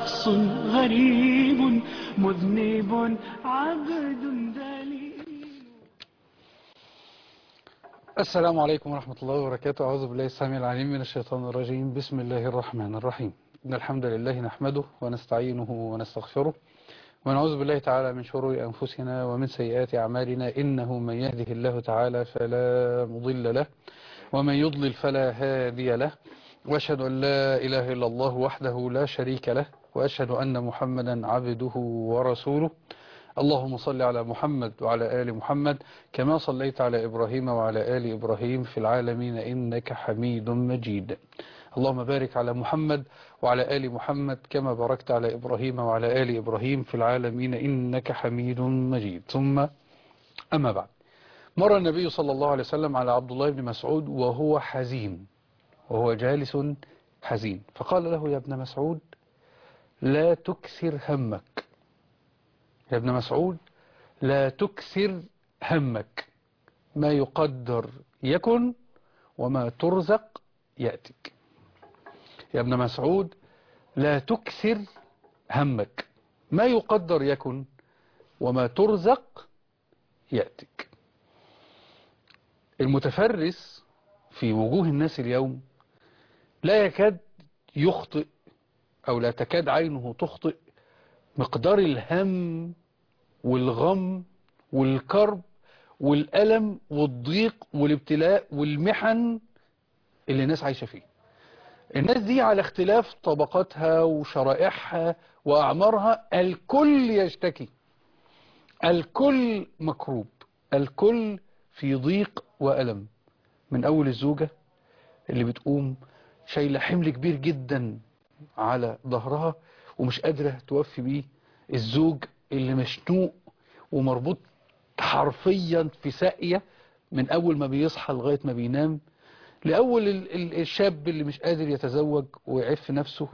شخص غريب مذنب عبد ذليل السلام عليكم ورحمة الله وبركاته أعوذ بالله السميع العليم من الشيطان الرجيم بسم الله الرحمن الرحيم إن الحمد لله نحمده ونستعينه ونستغفره ونعوذ بالله تعالى من شرور أنفسنا ومن سيئات أعمالنا إنه من يهده الله تعالى فلا مضل له ومن يضلل فلا هادي له وأشهد أن لا إله إلا الله وحده لا شريك له وأشهد أن محمدا عبده ورسوله اللهم صل على محمد وعلى آل محمد كما صليت على إبراهيم وعلى آل إبراهيم في العالمين إنك حميد مجيد اللهم بارك على محمد وعلى آل محمد كما باركت على إبراهيم وعلى آل إبراهيم في العالمين إنك حميد مجيد ثم أما بعد مر النبي صلى الله عليه وسلم على عبد الله بن مسعود وهو حزين وهو جالس حزين فقال له يا ابن مسعود لا تكثر همك يا ابن مسعود لا تكثر همك ما يقدر يكن وما ترزق يأتك يا ابن مسعود لا تكثر همك ما يقدر يكن وما ترزق يأتك المتفرس في وجوه الناس اليوم لا يكاد يخطئ أو لا تكاد عينه تخطئ مقدار الهم والغم والكرب والألم والضيق والابتلاء والمحن اللي الناس عايشة فيه الناس دي على اختلاف طبقاتها وشرائحها وأعمارها الكل يشتكي الكل مكروب الكل في ضيق وألم من أول الزوجة اللي بتقوم شايلة حمل كبير جدا على ظهرها ومش قادرة توفي بيه الزوج اللي مشنوق ومربوط حرفيا في ساقية من أول ما بيصحى لغاية ما بينام لأول الشاب اللي مش قادر يتزوج ويعف نفسه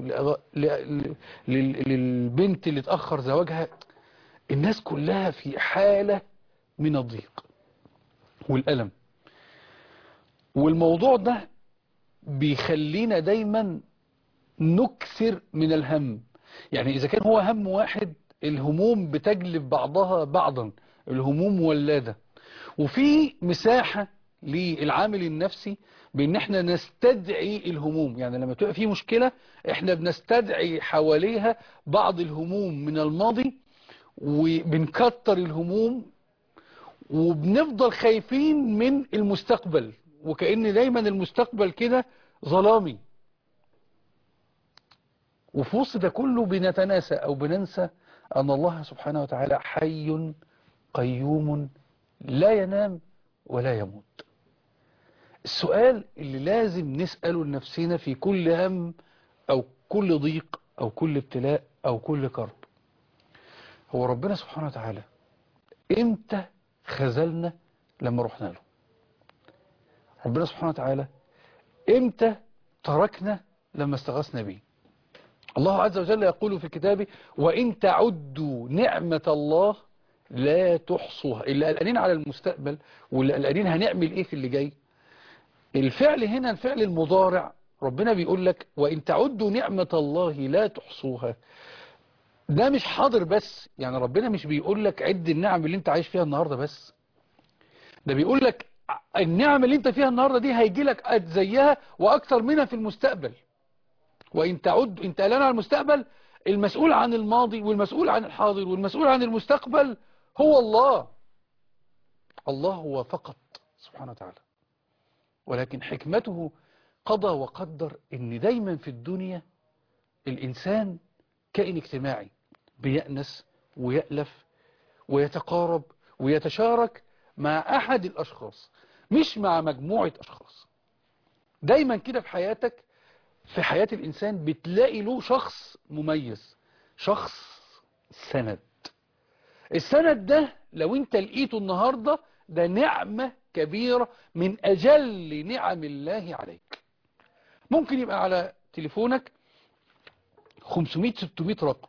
للبنت اللي اتأخر زواجها الناس كلها في حالة من الضيق والألم والموضوع ده بيخلينا دايما نكثر من الهم يعني إذا كان هو هم واحد الهموم بتجلب بعضها بعضا الهموم ولادة وفي مساحة للعامل النفسي بان احنا نستدعي الهموم يعني لما تبقى في مشكلة احنا بنستدعي حواليها بعض الهموم من الماضي وبنكتر الهموم وبنفضل خايفين من المستقبل وكأن دايما المستقبل كده ظلامي وفي وسط ده كله بنتناسى أو بننسى أن الله سبحانه وتعالى حي قيوم لا ينام ولا يموت السؤال اللي لازم نسأله لنفسنا في كل هم أو كل ضيق أو كل ابتلاء أو كل كرب هو ربنا سبحانه وتعالى امتى خذلنا لما رحنا له ربنا سبحانه وتعالى امتى تركنا لما استغاثنا به الله عز وجل يقول في كتابه وإن تعدوا نعمة الله لا تحصوها اللي قلقانين على المستقبل واللي قلقانين هنعمل ايه في اللي جاي الفعل هنا الفعل المضارع ربنا بيقول لك وإن تعدوا نعمة الله لا تحصوها ده مش حاضر بس يعني ربنا مش بيقول لك عد النعم اللي انت عايش فيها النهاردة بس ده بيقول لك النعم اللي انت فيها النهاردة دي هيجي لك زيها واكتر منها في المستقبل وإن تعد انت قلقان على المستقبل المسؤول عن الماضي والمسؤول عن الحاضر والمسؤول عن المستقبل هو الله الله هو فقط سبحانه وتعالى ولكن حكمته قضى وقدر ان دايما في الدنيا الإنسان كائن اجتماعي بيأنس ويألف ويتقارب ويتشارك مع أحد الأشخاص مش مع مجموعة أشخاص دايما كده في حياتك في حياة الإنسان بتلاقي له شخص مميز شخص سند السند ده لو انت لقيته النهاردة ده نعمة كبيرة من أجل نعم الله عليك ممكن يبقى على تليفونك 500-600 رقم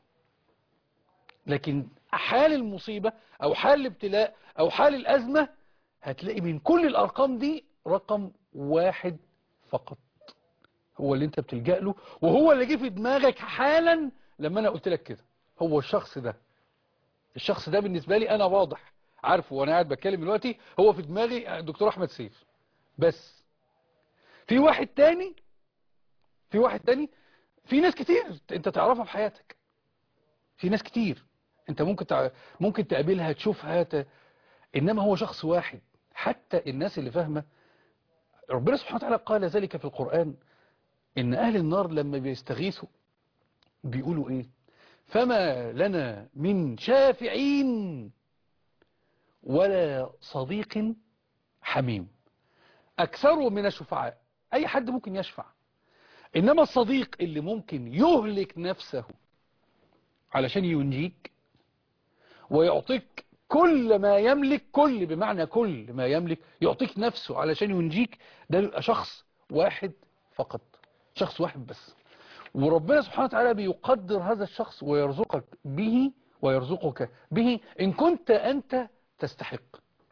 لكن حال المصيبة أو حال الابتلاء أو حال الأزمة هتلاقي من كل الأرقام دي رقم واحد فقط هو اللي انت بتلجأ له وهو اللي جه في دماغك حالا لما انا قلت لك كده هو الشخص ده الشخص ده بالنسبة لي انا واضح عارفه وانا قاعد بتكلم دلوقتي هو في دماغي الدكتور احمد سيف بس في واحد تاني في واحد تاني في ناس كتير انت تعرفها في حياتك في ناس كتير انت ممكن تع... ممكن تقابلها تشوفها ت... انما هو شخص واحد حتى الناس اللي فاهمه ربنا سبحانه وتعالى قال ذلك في القرآن ان اهل النار لما بيستغيثوا بيقولوا ايه فما لنا من شافعين ولا صديق حميم اكثر من الشفعاء اي حد ممكن يشفع انما الصديق اللي ممكن يهلك نفسه علشان ينجيك ويعطيك كل ما يملك كل بمعنى كل ما يملك يعطيك نفسه علشان ينجيك ده يبقى شخص واحد فقط شخص واحد بس وربنا سبحانه وتعالى بيقدر هذا الشخص ويرزقك به ويرزقك به إن كنت أنت تستحق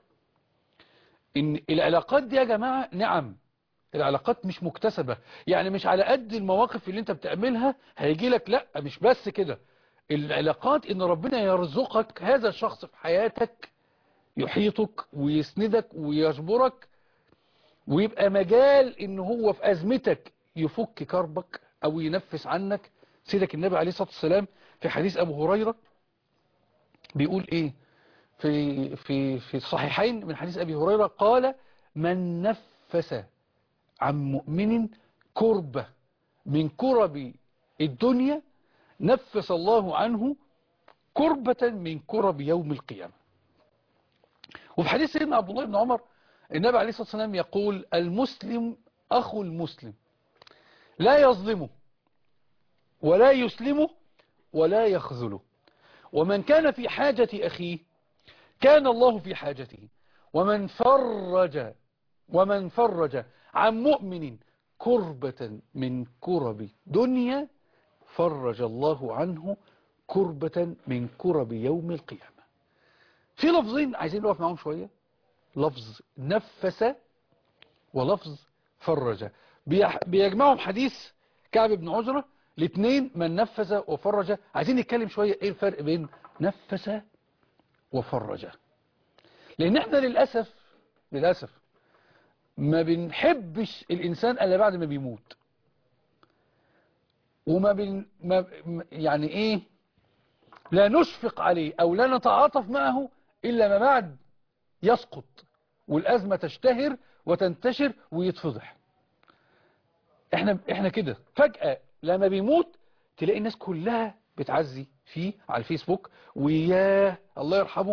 إن العلاقات دي يا جماعة نعم العلاقات مش مكتسبة يعني مش على قد المواقف اللي انت بتعملها هيجي لك لا مش بس كده العلاقات ان ربنا يرزقك هذا الشخص في حياتك يحيطك ويسندك ويجبرك ويبقى مجال ان هو في ازمتك يفك كربك او ينفس عنك سيدك النبي عليه الصلاة والسلام في حديث ابو هريرة بيقول ايه في في في الصحيحين من حديث ابي هريرة قال من نفس عن مؤمن كربة من كرب الدنيا نفس الله عنه كربة من كرب يوم القيامة وفي حديث سيدنا عبد الله بن عمر النبي عليه الصلاة والسلام يقول المسلم أخو المسلم لا يظلمه ولا يسلمه ولا يخذله ومن كان في حاجة أخيه كان الله في حاجته ومن فرج ومن فرج عن مؤمن كربة من كرب دنيا فرج الله عنه كربة من كرب يوم القيامة في لفظين عايزين نقف معهم شوية لفظ نفس ولفظ فرج بيجمعهم حديث كعب بن عجرة الاثنين من نفس وفرج عايزين نتكلم شوية ايه الفرق بين نفس وفرج لان احنا للأسف للأسف ما بنحبش الإنسان إلا بعد ما بيموت وما بن ما يعني إيه لا نشفق عليه أو لا نتعاطف معه إلا ما بعد يسقط والأزمة تشتهر وتنتشر ويتفضح احنا احنا كده فجأة لما بيموت تلاقي الناس كلها بتعزي فيه على الفيسبوك وياه الله يرحمه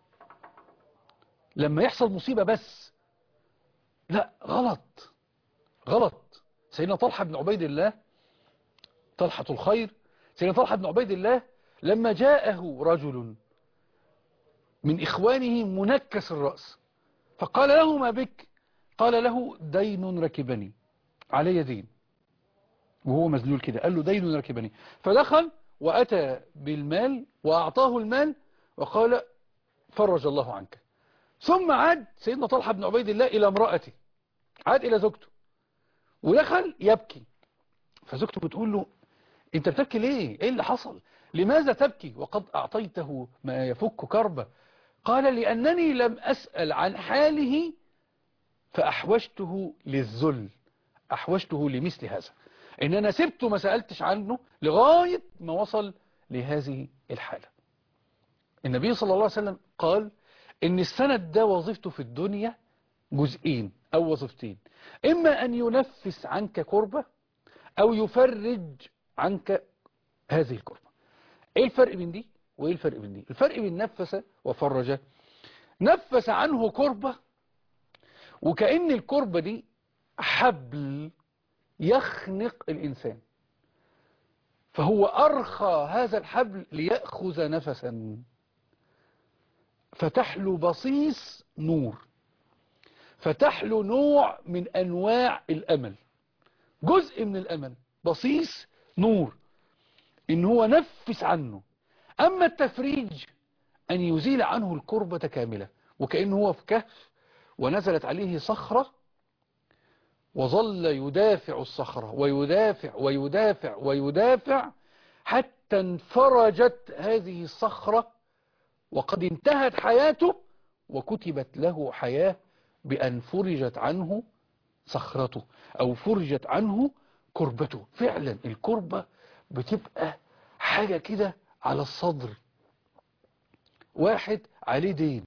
لما يحصل مصيبة بس لا غلط غلط سيدنا طلحة بن عبيد الله طلحة الخير سيدنا طلحة بن عبيد الله لما جاءه رجل من إخوانه منكس الرأس فقال له ما بك قال له دين ركبني علي دين وهو مذلول كده قال له دين ركبني فدخل وأتى بالمال وأعطاه المال وقال فرج الله عنك ثم عاد سيدنا طلحة بن عبيد الله إلى امرأته عاد إلى زوجته ودخل يبكي فزوجته بتقول له انت بتبكي ليه ايه اللي حصل لماذا تبكي وقد أعطيته ما يفك كربة قال لأنني لم أسأل عن حاله فأحوجته للذل أحوجته لمثل هذا إن أنا سبته ما سألتش عنه لغاية ما وصل لهذه الحالة النبي صلى الله عليه وسلم قال إن السند ده وظيفته في الدنيا جزئين أو وظيفتين إما أن ينفس عنك كربة أو يفرج عنك هذه الكربة إيه الفرق بين دي وإيه الفرق بين دي الفرق بين نفس وفرج نفس عنه كربة وكأن الكربة دي حبل يخنق الإنسان فهو أرخى هذا الحبل ليأخذ نفسا فتح له بصيص نور فتح له نوع من أنواع الأمل جزء من الأمل بصيص نور إن هو نفس عنه أما التفريج أن يزيل عنه الكربة كاملة وكأنه هو في كهف ونزلت عليه صخرة وظل يدافع الصخرة ويدافع ويدافع ويدافع حتى حتى انفرجت هذه الصخرة وقد انتهت حياته وكتبت له حياة بأن فرجت عنه صخرته أو فرجت عنه كربته فعلا الكربة بتبقى حاجة كده على الصدر واحد عليه دين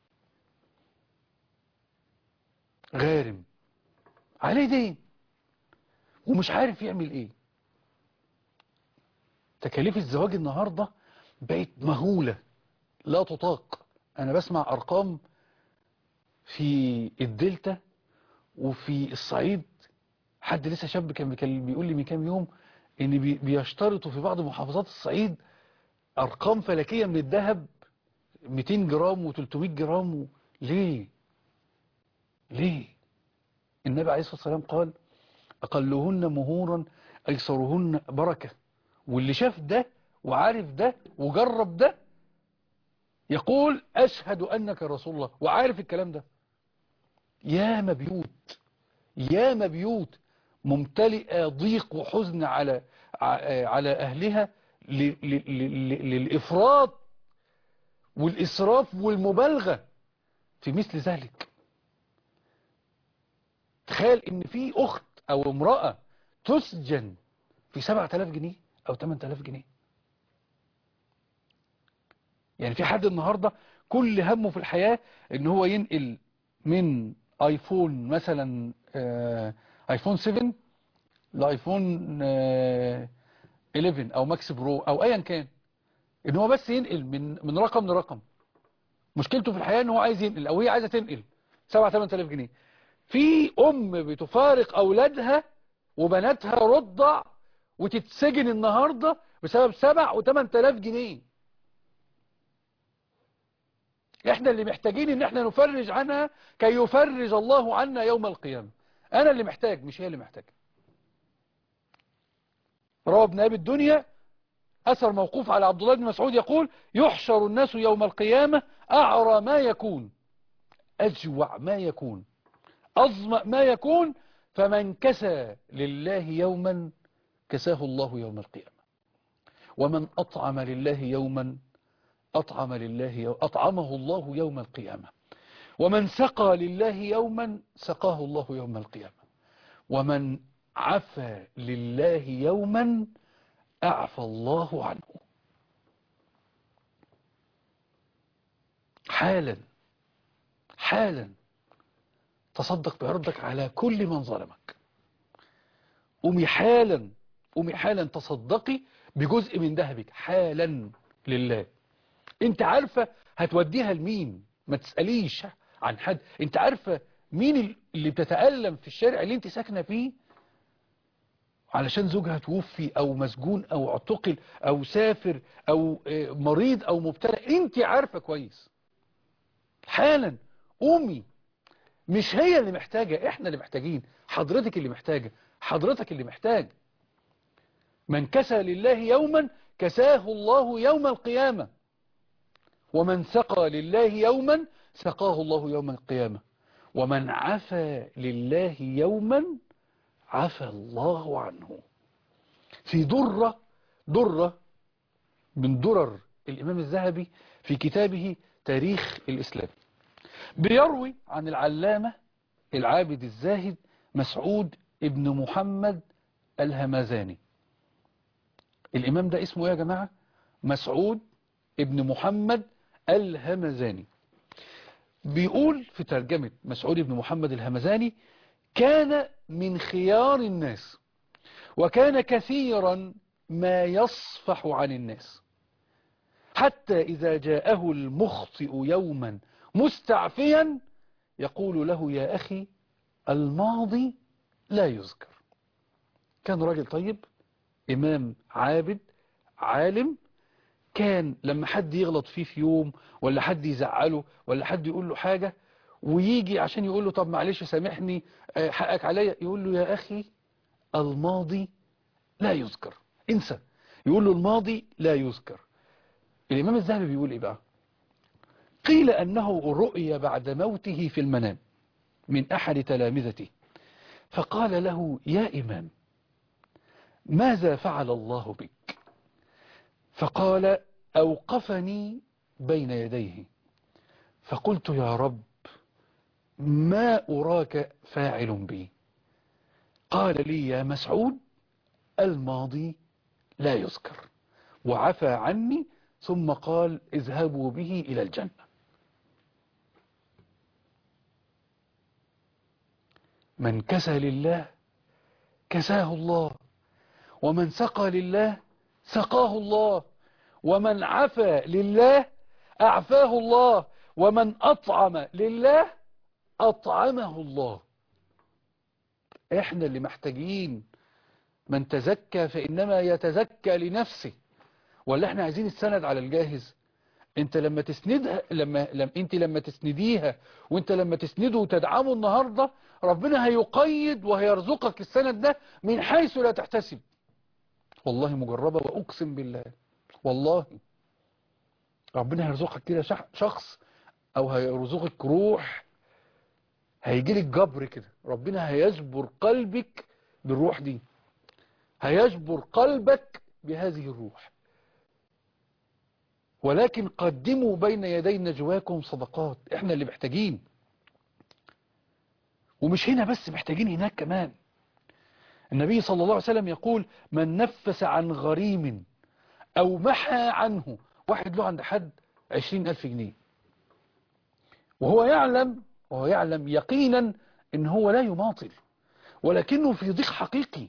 غارم عليه دين ومش عارف يعمل ايه تكاليف الزواج النهاردة بقت مهولة لا تطاق انا بسمع ارقام في الدلتا وفي الصعيد حد لسه شاب كان بيكلم- بيقول لي من كام يوم ان بي- بيشترطوا في بعض محافظات الصعيد ارقام فلكية من الذهب 200 جرام و300 جرام و... ليه ليه النبي عليه الصلاة والسلام قال أقلهن مهورا أيسرهن بركة واللي شاف ده وعارف ده وجرب ده يقول أشهد أنك رسول الله وعارف الكلام ده ياما بيوت ياما بيوت ممتلئة ضيق وحزن على ع- على أهلها ل- ل- ل- للإفراط والإسراف والمبالغة في مثل ذلك تخيل ان في اخت او امرأة تسجن في 7000 جنيه او 8000 جنيه يعني في حد النهاردة كل همه في الحياة ان هو ينقل من ايفون مثلا آه، ايفون 7 لايفون آه، 11 او ماكس برو او ايا كان ان هو بس ينقل من من رقم لرقم مشكلته في الحياة ان هو عايز ينقل او هي عايزة تنقل 7 8000 جنيه في ام بتفارق اولادها وبناتها رضع وتتسجن النهاردة بسبب 7 و8 تلاف جنيه احنا اللي محتاجين ان احنا نفرج عنها كي يفرج الله عنا يوم القيامة انا اللي محتاج مش هي اللي محتاجة روى ابن ابي الدنيا اثر موقوف على عبد الله بن مسعود يقول يحشر الناس يوم القيامة اعرى ما يكون اجوع ما يكون أظمأ ما يكون فمن كسى لله يوما كساه الله يوم القيامة ومن أطعم لله يوما أطعم لله يو... أطعمه الله يوم القيامة ومن سقى لله يوما سقاه الله يوم القيامة ومن عفى لله يوما أعفى الله عنه حالا حالا تصدق بعرضك على كل من ظلمك قومي حالا قومي حالا تصدقي بجزء من ذهبك حالا لله انت عارفة هتوديها لمين ما تسأليش عن حد انت عارفة مين اللي بتتألم في الشارع اللي انت ساكنة فيه علشان زوجها توفي او مسجون او اعتقل او سافر او آه، مريض او مبتلى انت عارفة كويس حالا قومي مش هي اللي محتاجة احنا اللي محتاجين حضرتك اللي محتاجة حضرتك اللي محتاج من كسى لله يوما كساه الله يوم القيامة ومن سقى لله يوما سقاه الله يوم القيامة ومن عفى لله يوما عفى الله عنه في درة درة من درر الإمام الذهبي في كتابه تاريخ الإسلام بيروي عن العلامة العابد الزاهد مسعود ابن محمد الهمزاني الإمام ده اسمه ايه يا جماعة مسعود ابن محمد الهمزاني بيقول في ترجمة مسعود ابن محمد الهمزاني كان من خيار الناس وكان كثيرا ما يصفح عن الناس حتى إذا جاءه المخطئ يوما مستعفيا يقول له يا أخي الماضي لا يذكر كان راجل طيب إمام عابد عالم كان لما حد يغلط فيه في يوم ولا حد يزعله ولا حد يقول له حاجة ويجي عشان يقول له طب معلش سامحني آه، حقك عليا يقول له يا أخي الماضي لا يذكر انسى يقول له الماضي لا يذكر الإمام الذهبي بيقول إيه بقى قيل أنه رؤي بعد موته في المنام من أحد تلامذته فقال له يا إمام ماذا فعل الله بك فقال أوقفني بين يديه فقلت يا رب ما أراك فاعل بي قال لي يا مسعود الماضي لا يذكر وعفى عني ثم قال اذهبوا به إلى الجنة من كسى لله كساه الله ومن سقى لله سقاه الله ومن عفى لله أعفاه الله ومن أطعم لله أطعمه الله احنا اللي محتاجين من تزكى فإنما يتزكى لنفسه ولا احنا عايزين السند على الجاهز انت لما تسندها لما, لما انت لما تسنديها وانت لما تسنده وتدعمه النهاردة ربنا هيقيد وهيرزقك السند ده من حيث لا تحتسب والله مجربة وأقسم بالله والله ربنا هيرزقك كده شخص أو هيرزقك روح هيجيلك جبر كده ربنا هيجبر قلبك بالروح دي هيجبر قلبك بهذه الروح ولكن قدموا بين يدي نجواكم صدقات احنا اللي محتاجين ومش هنا بس محتاجين هناك كمان النبي صلى الله عليه وسلم يقول من نفس عن غريم أو محى عنه واحد له عند حد عشرين ألف جنيه وهو يعلم وهو يعلم يقينا ان هو لا يماطل ولكنه في ضيق حقيقي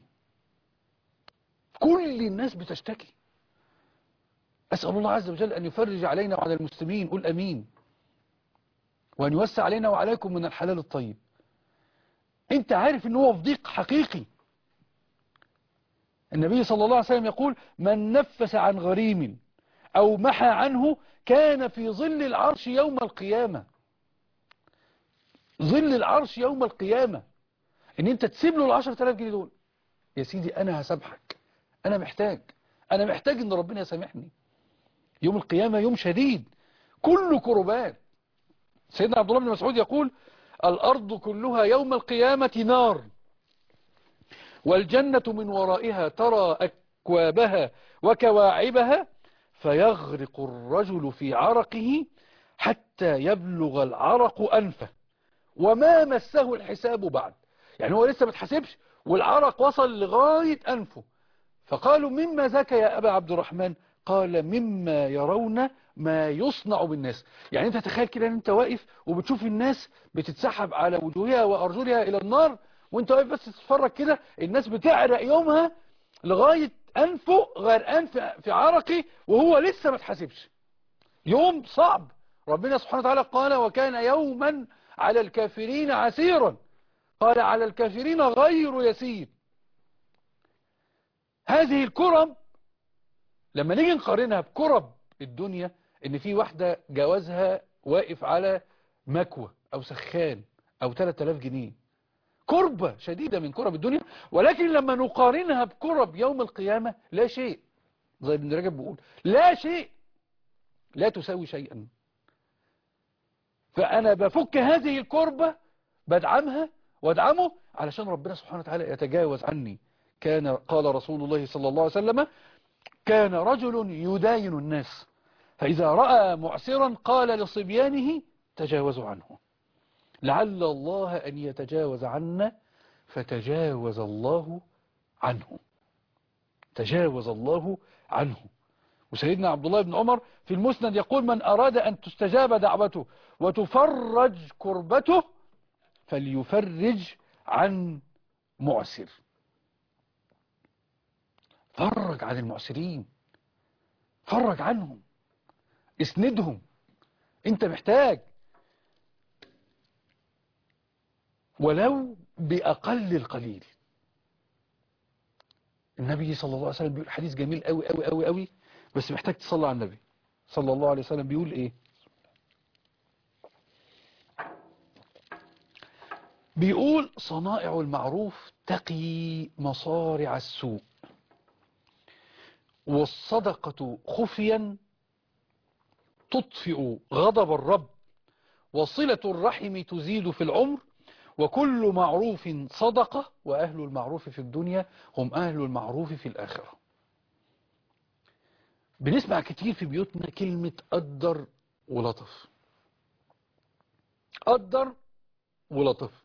كل الناس بتشتكي أسأل الله عز وجل أن يفرج علينا وعلى المسلمين قل أمين وأن يوسع علينا وعليكم من الحلال الطيب انت عارف ان هو في ضيق حقيقي النبي صلى الله عليه وسلم يقول من نفس عن غريم أو محى عنه كان في ظل العرش يوم القيامة ظل العرش يوم القيامة ان انت تسيب له العشر تلاف جنيه دول يا سيدي انا هسامحك انا محتاج انا محتاج ان ربنا يسامحني يوم القيامة يوم شديد كل كربات سيدنا عبد الله بن مسعود يقول الأرض كلها يوم القيامة نار والجنة من ورائها ترى أكوابها وكواعبها فيغرق الرجل في عرقه حتى يبلغ العرق أنفه وما مسه الحساب بعد يعني هو لسه ما اتحسبش والعرق وصل لغاية أنفه فقالوا مما ذاك يا أبا عبد الرحمن قال مما يرون ما يصنع بالناس يعني انت تخيل كده ان انت واقف وبتشوف الناس بتتسحب على وجوهها وارجلها الى النار وانت واقف بس تتفرج كده الناس بتعرق يومها لغاية انفه غرقان في عرقه وهو لسه ما اتحاسبش يوم صعب ربنا سبحانه وتعالى قال وكان يوما على الكافرين عسيرا قال على الكافرين غير يسير هذه الكرم لما نيجي نقارنها بكرب الدنيا ان في واحدة جوازها واقف على مكوى او سخان او 3000 جنيه كربة شديدة من كرب الدنيا ولكن لما نقارنها بكرب يوم القيامة لا شيء زي ابن رجب بيقول لا شيء لا تساوي شيئا فأنا بفك هذه الكربة بدعمها وادعمه علشان ربنا سبحانه وتعالى يتجاوز عني كان قال رسول الله صلى الله عليه وسلم كان رجل يداين الناس فإذا رأى معسرا قال لصبيانه تجاوزوا عنه لعل الله أن يتجاوز عنا فتجاوز الله عنه تجاوز الله عنه وسيدنا عبد الله بن عمر في المسند يقول من أراد أن تستجاب دعوته وتفرج كربته فليفرج عن معسر فرج عن المعسرين فرج عنهم اسندهم انت محتاج ولو بأقل القليل النبي صلى الله عليه وسلم بيقول حديث جميل قوي قوي قوي قوي بس محتاج تصلي على النبي صلى الله عليه وسلم بيقول ايه بيقول صنائع المعروف تقي مصارع السوء والصدقة خفيا تطفئ غضب الرب وصلة الرحم تزيد في العمر وكل معروف صدقة وأهل المعروف في الدنيا هم أهل المعروف في الآخرة بنسمع كتير في بيوتنا كلمة قدر ولطف قدر ولطف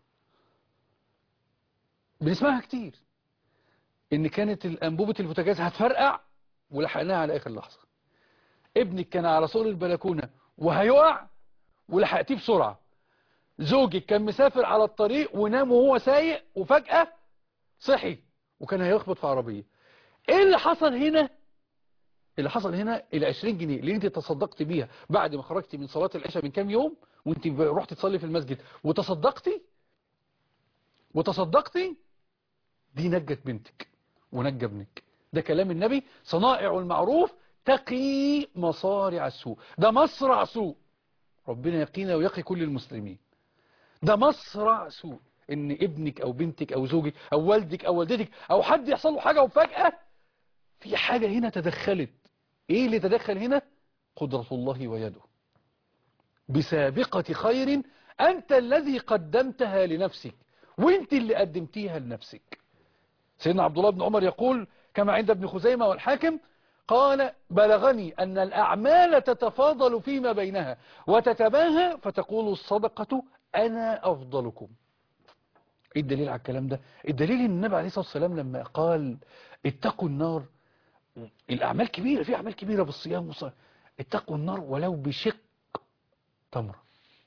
بنسمعها كتير ان كانت الانبوبة البوتاجاز هتفرقع ولحقناها على اخر لحظة ابنك كان على سور البلكونة وهيقع ولحقتيه بسرعة زوجك كان مسافر على الطريق ونام وهو سايق وفجأة صحي وكان هيخبط في عربية ايه اللي حصل هنا اللي حصل هنا ال 20 جنيه اللي انت تصدقت بيها بعد ما خرجتي من صلاة العشاء من كام يوم وانت رحت تصلي في المسجد وتصدقتي وتصدقتي دي نجت بنتك ونجى ابنك ده كلام النبي صنائع المعروف تقي مصارع السوء ده مصرع سوء ربنا يقينا ويقي كل المسلمين ده مصرع سوء ان ابنك او بنتك او زوجك او والدك او والدتك او حد يحصل له حاجة وفجأة في حاجة هنا تدخلت ايه اللي تدخل هنا قدرة الله ويده بسابقة خير انت الذي قدمتها لنفسك وانت اللي قدمتيها لنفسك سيدنا عبد الله بن عمر يقول كما عند ابن خزيمة والحاكم قال بلغني أن الأعمال تتفاضل فيما بينها وتتباهى فتقول الصدقة أنا أفضلكم ايه الدليل على الكلام ده الدليل ان النبي عليه الصلاة والسلام لما قال اتقوا النار الأعمال كبيرة في أعمال كبيرة بالصيام والصلاة اتقوا النار ولو بشق تمرة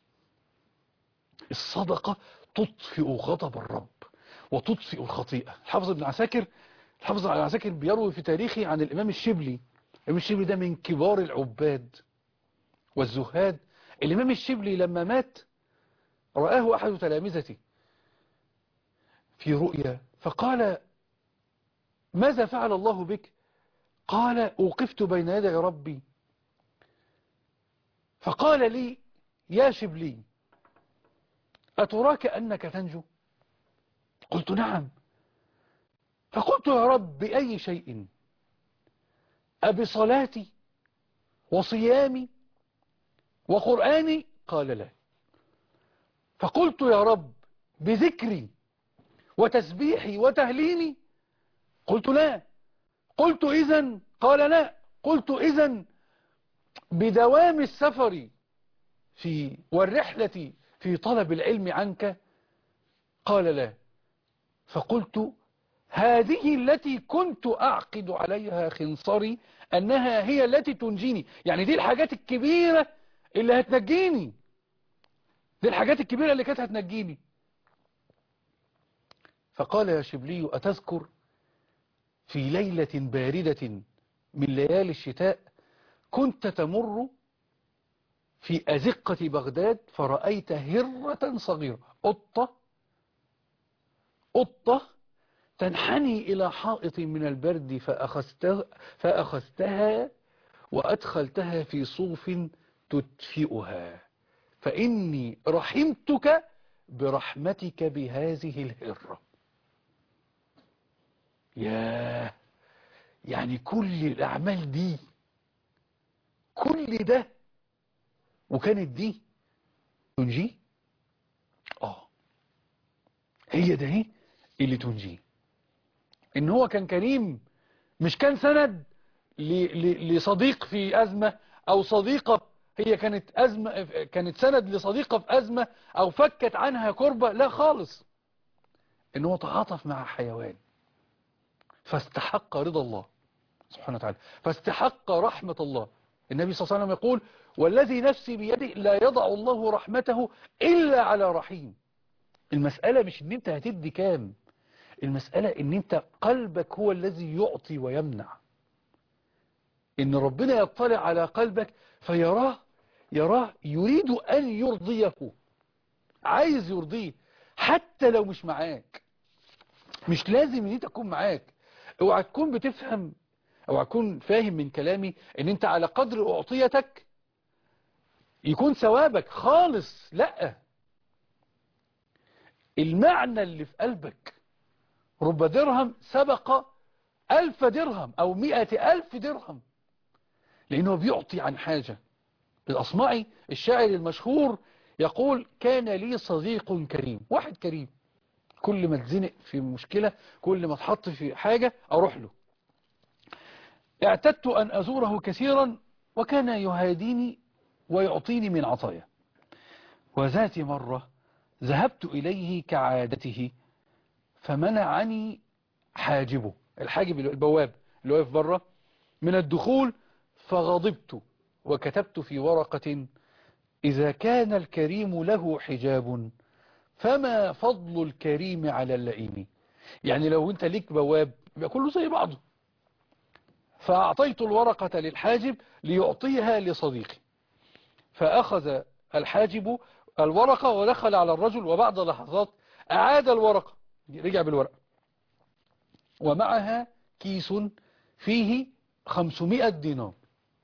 الصدقة تطفئ غضب الرب وتطفئ الخطيئة الحافظ ابن عساكر الحافظ ابن عساكر بيروي في تاريخه عن الإمام الشبلي الإمام الشبلي ده من كبار العباد والزهاد الإمام الشبلي لما مات رآه أحد تلامذته في رؤيا فقال ماذا فعل الله بك قال أوقفت بين يدي ربي فقال لي يا شبلي أتراك أنك تنجو قلت نعم فقلت يا رب بأي شيء أبصلاتي وصيامي وقرآني قال لا فقلت يا رب بذكري وتسبيحي وتهليلي قلت لا قلت إذن قال لا قلت إذن بدوام السفر في والرحلة في طلب العلم عنك قال لا فقلت هذه التي كنت أعقد عليها خنصري أنها هي التي تنجيني يعني دي الحاجات الكبيرة اللي هتنجيني دي الحاجات الكبيرة اللي كانت هتنجيني فقال يا شبلي أتذكر في ليلة باردة من ليالي الشتاء كنت تمر في أزقة بغداد فرأيت هرة صغيرة قطة قطة تنحني إلى حائط من البرد فأخذتها, فأخذتها وأدخلتها في صوف تدفئها فإني رحمتك برحمتك بهذه الهرة ياه يعني كل الأعمال دي كل ده وكانت دي تنجيه اه هي ده هي اللي تنجيه ان هو كان كريم مش كان سند لصديق في أزمة او صديقة هي كانت أزمة كانت سند لصديقة في أزمة او فكت عنها كربة لا خالص ان هو تعاطف مع حيوان فاستحق رضا الله سبحانه وتعالى فاستحق رحمة الله النبي صلى الله عليه وسلم يقول والذي نفسي بيده لا يضع الله رحمته إلا على رحيم المسألة مش ان انت هتدي كام المسألة ان انت قلبك هو الذي يعطي ويمنع ان ربنا يطلع على قلبك فيراه يراه يريد ان يرضيه عايز يرضيه حتى لو مش معاك مش لازم ان انت تكون معاك اوعى تكون بتفهم اوعى تكون فاهم من كلامي ان انت على قدر اعطيتك يكون ثوابك خالص لا المعنى اللي في قلبك رب درهم سبق ألف درهم أو مئة ألف درهم لأنه بيعطي عن حاجة الأصمعي الشاعر المشهور يقول كان لي صديق كريم واحد كريم كل ما تزنق في مشكلة كل ما تحط في حاجة أروح له اعتدت أن أزوره كثيرا وكان يهاديني ويعطيني من عطايا وذات مرة ذهبت إليه كعادته فمنعني حاجبه الحاجب البواب اللي واقف بره من الدخول فغضبت وكتبت في ورقة إذا كان الكريم له حجاب فما فضل الكريم على اللئيم يعني لو انت ليك بواب يبقى كله زي بعضه فأعطيت الورقة للحاجب ليعطيها لصديقي فأخذ الحاجب الورقة ودخل على الرجل وبعد لحظات أعاد الورقة رجع بالورقة ومعها كيس فيه 500 دينار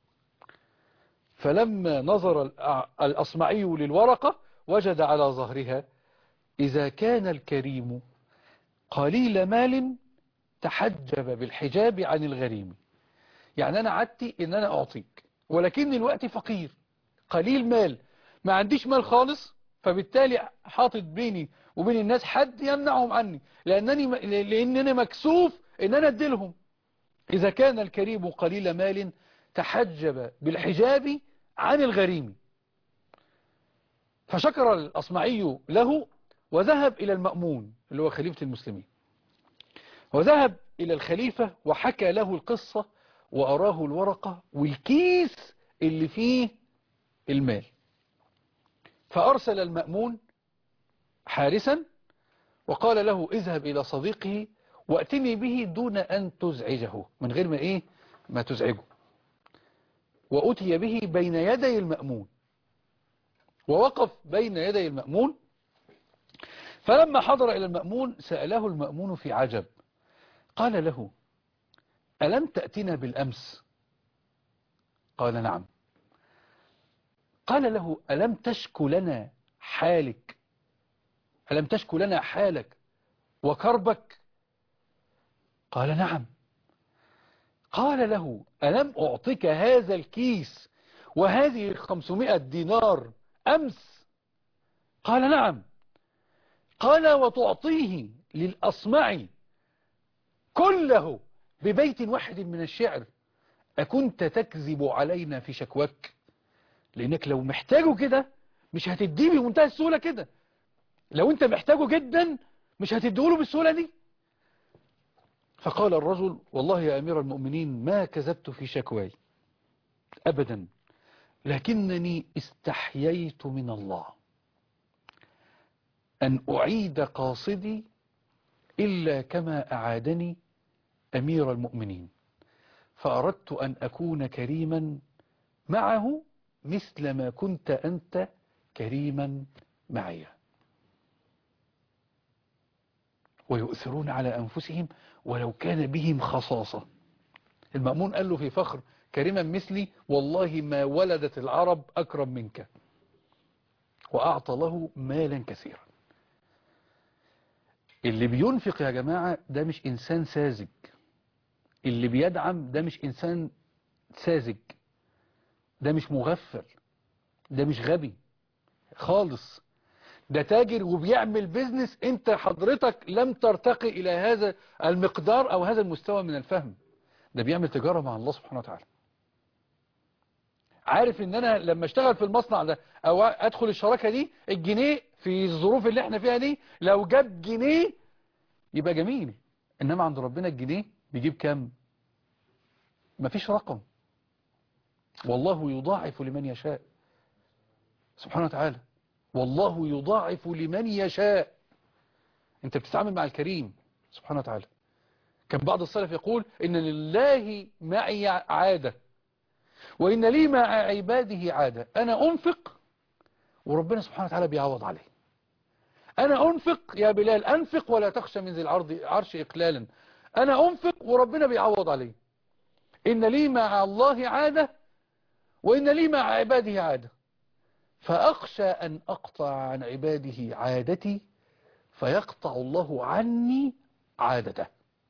فلما نظر الأصمعي للورقة وجد على ظهرها إذا كان الكريم قليل مال تحجب بالحجاب عن الغريم يعني أنا عدتي إن أنا أعطيك ولكن الوقت فقير قليل مال ما عنديش مال خالص فبالتالي حاطط بيني وبين الناس حد يمنعهم عني لأنني لأنني مكسوف إن أنا أديلهم إذا كان الكريم قليل مال تحجب بالحجاب عن الغريم فشكر الأصمعي له وذهب إلى المأمون اللي هو خليفة المسلمين وذهب إلى الخليفة وحكى له القصة وأراه الورقة والكيس اللي فيه المال فأرسل المأمون حارسا وقال له اذهب إلى صديقه واتني به دون أن تزعجه من غير ما إيه ما تزعجه وأتي به بين يدي المأمون ووقف بين يدي المأمون فلما حضر إلى المأمون سأله المأمون في عجب قال له ألم تأتنا بالأمس قال نعم قال له ألم تشك لنا حالك ألم تشك لنا حالك وكربك قال نعم قال له ألم أعطيك هذا الكيس وهذه الخمسمائة دينار أمس قال نعم قال وتعطيه للأصمع كله ببيت واحد من الشعر أكنت تكذب علينا في شكواك لأنك لو محتاجه كده مش هتديه بمنتهى السهولة كده لو انت محتاجه جدا مش هتديهوله بالسهولة دي فقال الرجل والله يا أمير المؤمنين ما كذبت في شكواي أبدا لكنني استحييت من الله أن أعيد قاصدي إلا كما أعادني أمير المؤمنين فأردت أن أكون كريما معه مثل ما كنت أنت كريما معي ويؤثرون على أنفسهم ولو كان بهم خصاصة المأمون قال له في فخر كريما مثلي والله ما ولدت العرب أكرم منك وأعطى له مالا كثيرا اللي بينفق يا جماعة ده مش إنسان ساذج اللي بيدعم ده مش إنسان ساذج ده مش مغفل ده مش غبي خالص ده تاجر وبيعمل بيزنس انت حضرتك لم ترتقي الى هذا المقدار او هذا المستوى من الفهم ده بيعمل تجارة مع الله سبحانه وتعالى عارف ان انا لما اشتغل في المصنع ده او ادخل الشراكة دي الجنيه في الظروف اللي احنا فيها دي لو جاب جنيه يبقى جميل انما عند ربنا الجنيه بيجيب كام مفيش رقم والله يضاعف لمن يشاء سبحانه وتعالى والله يضاعف لمن يشاء انت بتتعامل مع الكريم سبحانه وتعالى كان بعض السلف يقول ان لله معي عادة وان لي مع عباده عادة انا انفق وربنا سبحانه وتعالى بيعوض عليه انا انفق يا بلال انفق ولا تخشى من ذي العرض عرش اقلالا انا انفق وربنا بيعوض عليه ان لي مع الله عادة وان لي مع عباده عادة فأخشى أن أقطع عن عباده عادتي فيقطع الله عني عادته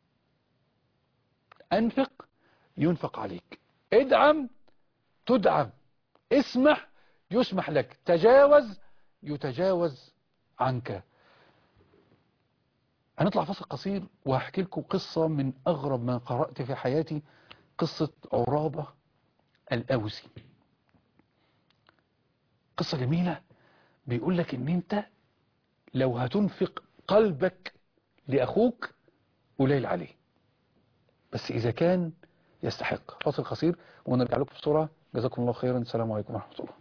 أنفق ينفق عليك ادعم تدعم اسمح يسمح لك تجاوز يتجاوز عنك هنطلع فصل قصير وهحكي لكم قصة من أغرب ما قرأت في حياتي قصة عرابة الأوسي قصة جميلة بيقول لك ان انت لو هتنفق قلبك لأخوك قليل عليه بس إذا كان يستحق فاصل قصير ونرجع لكم بسرعة جزاكم الله خيرا السلام عليكم ورحمة الله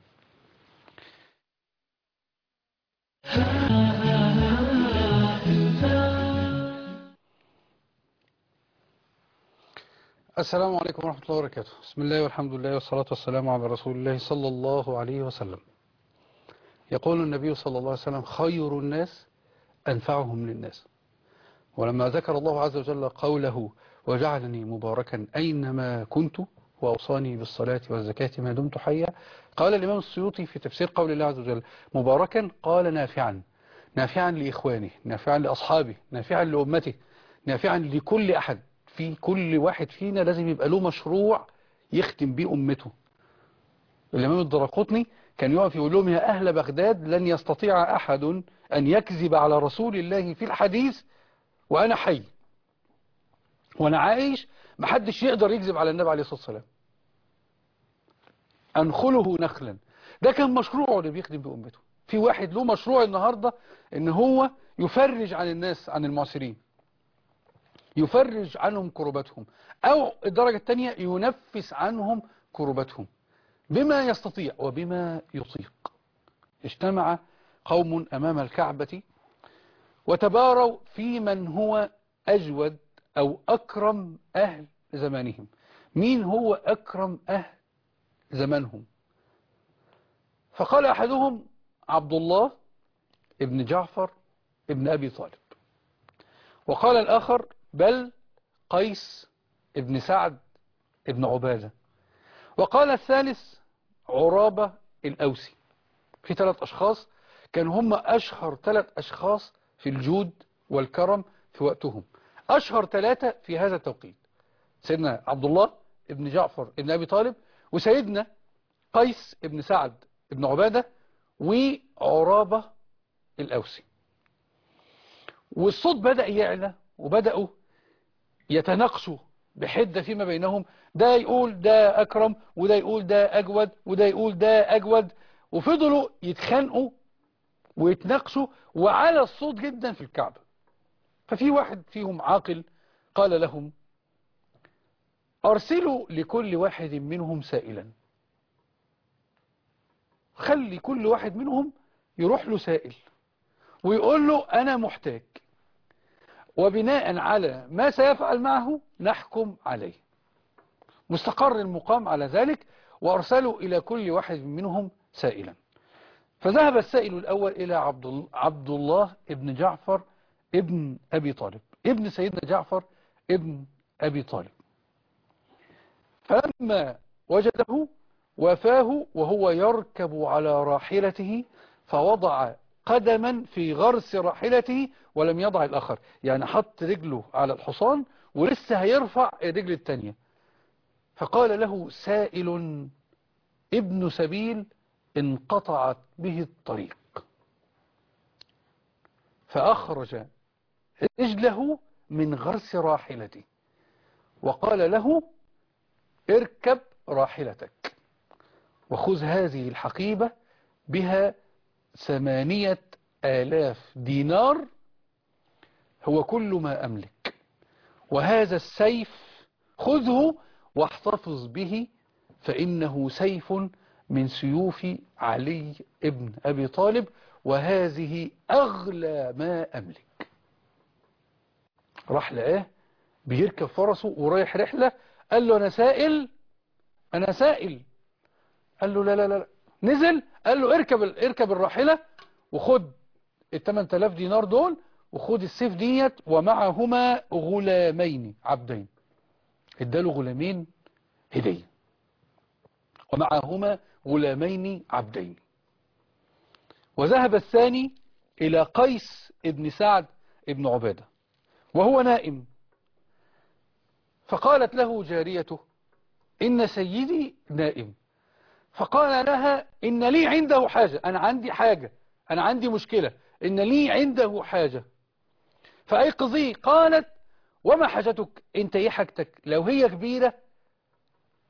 السلام عليكم ورحمة الله وبركاته بسم الله والحمد لله والصلاة والسلام على رسول الله صلى الله عليه وسلم يقول النبي صلى الله عليه وسلم خير الناس أنفعهم للناس ولما ذكر الله عز وجل قوله وجعلني مباركا أينما كنت وأوصاني بالصلاة والزكاة ما دمت حيا قال الإمام السيوطي في تفسير قول الله عز وجل مباركا قال نافعا نافعا لإخوانه نافعا لأصحابه نافعا لأمته نافعا لكل أحد في كل واحد فينا لازم يبقى له مشروع يختم بيه أمته الإمام الدرقطني كان يقف يقول لهم يا أهل بغداد لن يستطيع أحد أن يكذب على رسول الله في الحديث وأنا حي وأنا عايش محدش يقدر يكذب على النبي عليه الصلاة والسلام أنخله نخلا ده كان مشروعه اللي بيخدم بأمته في واحد له مشروع النهاردة ان هو يفرج عن الناس عن المعسرين يفرج عنهم كربتهم او الدرجة الثانية ينفس عنهم كربتهم بما يستطيع وبما يطيق اجتمع قوم امام الكعبة وتباروا في من هو اجود او اكرم اهل زمانهم مين هو اكرم اهل زمانهم فقال احدهم عبد الله ابن جعفر ابن أبي طالب وقال الآخر بل قيس ابن سعد ابن عبادة وقال الثالث عرابة الأوسي في ثلاث أشخاص كانوا هم أشهر ثلاث أشخاص في الجود والكرم في وقتهم أشهر ثلاثة في هذا التوقيت سيدنا عبد الله ابن جعفر ابن أبي طالب وسيدنا قيس ابن سعد ابن عبادة وعرابة الأوسي والصوت بدأ يعلى وبدأوا يتناقشوا بحدة فيما بينهم ده يقول ده أكرم وده يقول ده أجود وده يقول ده أجود وفضلوا يتخانقوا ويتناقشوا وعلى الصوت جدا في الكعبة ففي واحد فيهم عاقل قال لهم أرسلوا لكل واحد منهم سائلا خلي كل واحد منهم يروح له سائل ويقول له أنا محتاج وبناء على ما سيفعل معه نحكم عليه مستقر المقام على ذلك وأرسلوا إلى كل واحد منهم سائلا فذهب السائل الأول إلى عبد عبد الله ابن جعفر ابن أبي طالب ابن سيدنا جعفر ابن أبي طالب فلما وجده وفاه وهو يركب على راحلته فوضع قدما في غرس راحلته ولم يضع الآخر يعني حط رجله على الحصان ولسه هيرفع الرجل التانية فقال له سائل ابن سبيل انقطعت به الطريق فأخرج رجله من غرس راحلته وقال له اركب راحلتك وخذ هذه الحقيبة بها ثمانية آلاف دينار هو كل ما أملك وهذا السيف خذه واحتفظ به فإنه سيف من سيوف علي ابن أبي طالب وهذه أغلى ما أملك راح لقاه بيركب فرسه ورايح رحلة قال له أنا سائل أنا سائل قال له لا لا لا نزل قال له اركب اركب الراحلة وخد ال 8000 دينار دول وخد السيف ديت ومعهما غلامين عبدين اداله غلامين هدية ومعهما غلامين عبدين وذهب الثاني إلى قيس ابن سعد ابن عبادة وهو نائم فقالت له جاريته إن سيدي نائم فقال لها إن لي عنده حاجة أنا عندي حاجة أنا عندي مشكلة إن لي عنده حاجة فأيقظيه قالت وما حاجتك انت ايه حاجتك لو هي كبيرة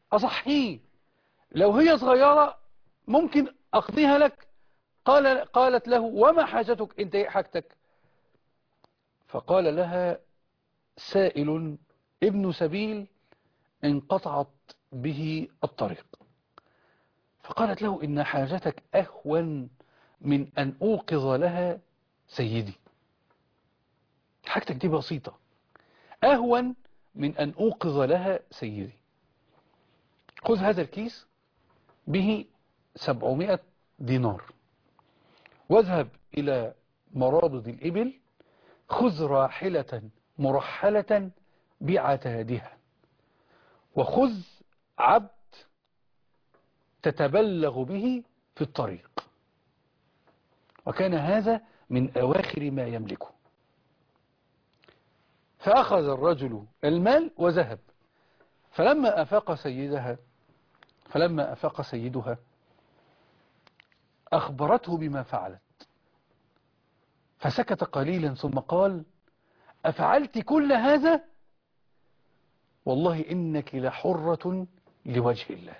أصحيه لو هي صغيرة ممكن أقضيها لك قال قالت له وما حاجتك انت ايه حاجتك فقال لها سائل ابن سبيل انقطعت به الطريق فقالت له إن حاجتك أهون من أن أوقظ لها سيدي حاجتك دي بسيطة أهون من أن أوقظ لها سيدي خذ هذا الكيس به سبعمائة دينار واذهب إلى مرابض الإبل خذ راحلة مرحلة بعتادها وخذ عبد تتبلغ به في الطريق وكان هذا من أواخر ما يملكه فأخذ الرجل المال وذهب فلما أفاق سيدها فلما أفاق سيدها أخبرته بما فعلت فسكت قليلا ثم قال أفعلت كل هذا والله إنك لحرة لوجه الله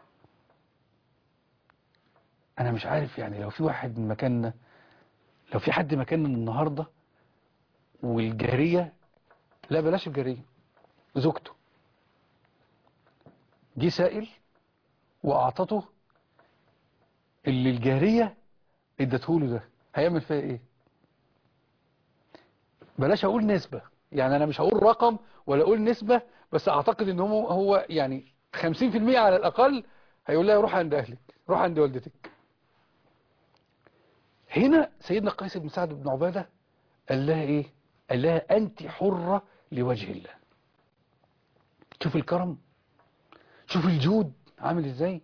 أنا مش عارف يعني لو في واحد من مكاننا لو في حد مكاننا النهاردة والجارية لا بلاش الجارية زوجته جه سائل وأعطته اللي الجارية ادته له ده هيعمل فيها ايه بلاش اقول نسبة يعني انا مش هقول رقم ولا اقول نسبة بس اعتقد ان هو هو يعني 50% على الاقل هيقول لها روح عند اهلك روح عند والدتك هنا سيدنا قيس بن سعد بن عبادة قال لها ايه قال لها انت حرة لوجه الله شوف الكرم شوف الجود عامل ازاي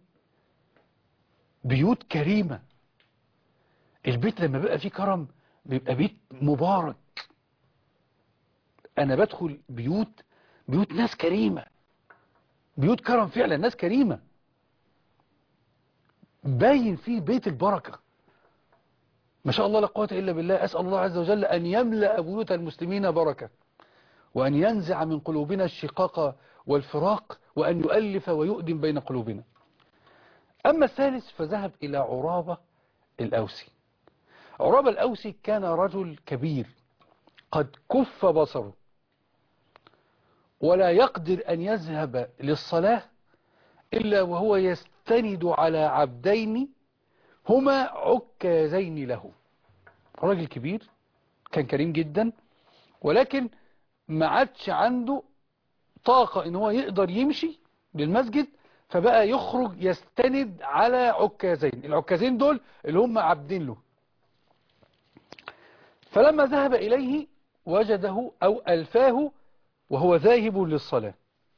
بيوت كريمة البيت لما بيبقى فيه كرم بيبقى بيت مبارك انا بدخل بيوت بيوت ناس كريمة بيوت كرم فعلا ناس كريمة باين فيه بيت البركة ما شاء الله لا قوة إلا بالله أسأل الله عز وجل أن يملأ بيوت المسلمين بركة وأن ينزع من قلوبنا الشقاق والفراق وأن يؤلف ويؤدم بين قلوبنا أما الثالث فذهب إلى عرابة الأوسي عرابة الأوسي كان رجل كبير قد كف بصره ولا يقدر أن يذهب للصلاة إلا وهو يستند على عبدين هما عكازين له راجل كبير كان كريم جدا ولكن ما عادش عنده طاقة ان هو يقدر يمشي للمسجد فبقى يخرج يستند على عكازين العكازين دول اللي هم عبدين له فلما ذهب إليه وجده أو ألفاه وهو ذاهب للصلاة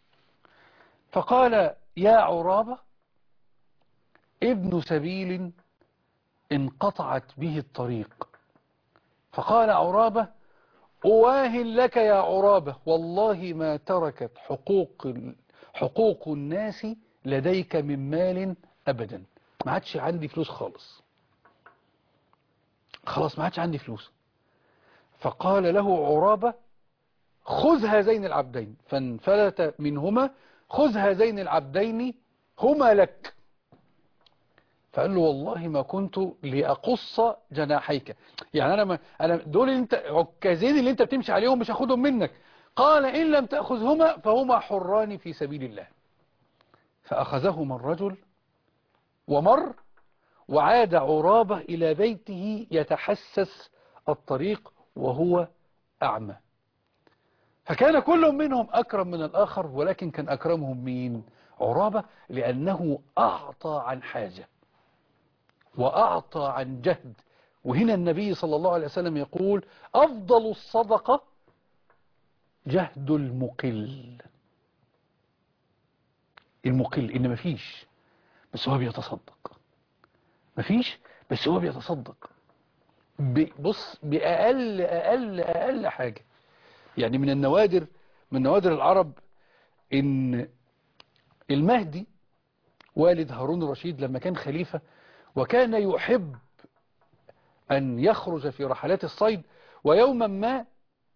فقال يا عرابة ابن سبيل انقطعت به الطريق فقال عرابة أواهن لك يا عرابة والله ما تركت حقوق حقوق الناس لديك من مال أبدا ما عادش عندي فلوس خالص خلاص ما عادش عندي فلوس فقال له عرابة خذ هذين العبدين فانفلت منهما خذ هذين العبدين هما لك فقال له والله ما كنت لأقص جناحيك يعني أنا, ما أنا دول اللي انت عكازين اللي انت بتمشي عليهم مش هاخدهم منك قال إن لم تأخذهما فهما حران في سبيل الله فأخذهما الرجل ومر وعاد عرابة إلى بيته يتحسس الطريق وهو أعمى فكان كل منهم أكرم من الآخر ولكن كان أكرمهم مين عرابة لأنه أعطى عن حاجة وأعطى عن جهد وهنا النبي صلى الله عليه وسلم يقول أفضل الصدقة جهد المقل المقل إن مفيش بس هو بيتصدق مفيش بس هو بيتصدق بص بأقل أقل أقل حاجة يعني من النوادر من نوادر العرب إن المهدي والد هارون الرشيد لما كان خليفة وكان يحب أن يخرج في رحلات الصيد ويوما ما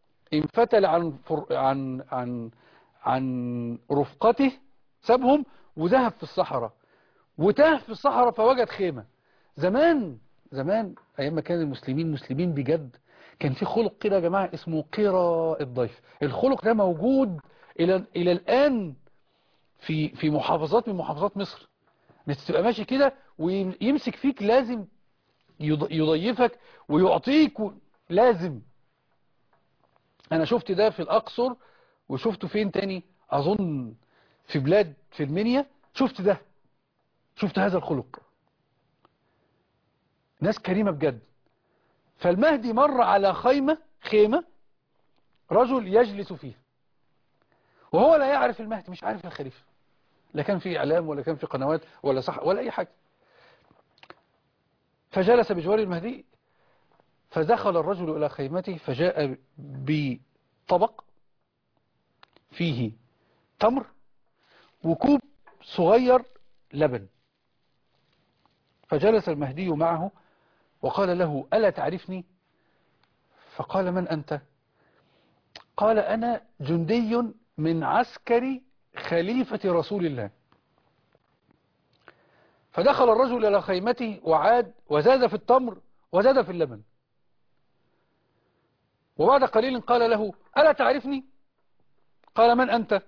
انفتل عن فر عن عن عن رفقته سابهم وذهب في الصحراء وتاه في الصحراء فوجد خيمة زمان زمان أيام ما كان المسلمين مسلمين بجد كان في خلق كده يا جماعة اسمه قرى الضيف الخلق ده موجود إلى, إلى الآن في في محافظات من محافظات مصر بس تبقى ماشي كده ويمسك فيك لازم يض- يضيفك ويعطيك و- لازم انا شفت ده في الاقصر وشفته فين تاني اظن في بلاد في المنيا شفت ده شفت هذا الخلق ناس كريمة بجد فالمهدي مر على خيمة خيمة رجل يجلس فيها وهو لا يعرف المهدي مش عارف الخليفة لا كان في إعلام ولا كان في قنوات ولا صح ولا أي حاجة فجلس بجوار المهدي فدخل الرجل إلى خيمته فجاء بطبق فيه تمر وكوب صغير لبن فجلس المهدي معه وقال له ألا تعرفني فقال من أنت قال أنا جندي من عسكر خليفة رسول الله فدخل الرجل إلى خيمته وعاد وزاد في التمر وزاد في اللبن وبعد قليل قال له ألا تعرفني قال من أنت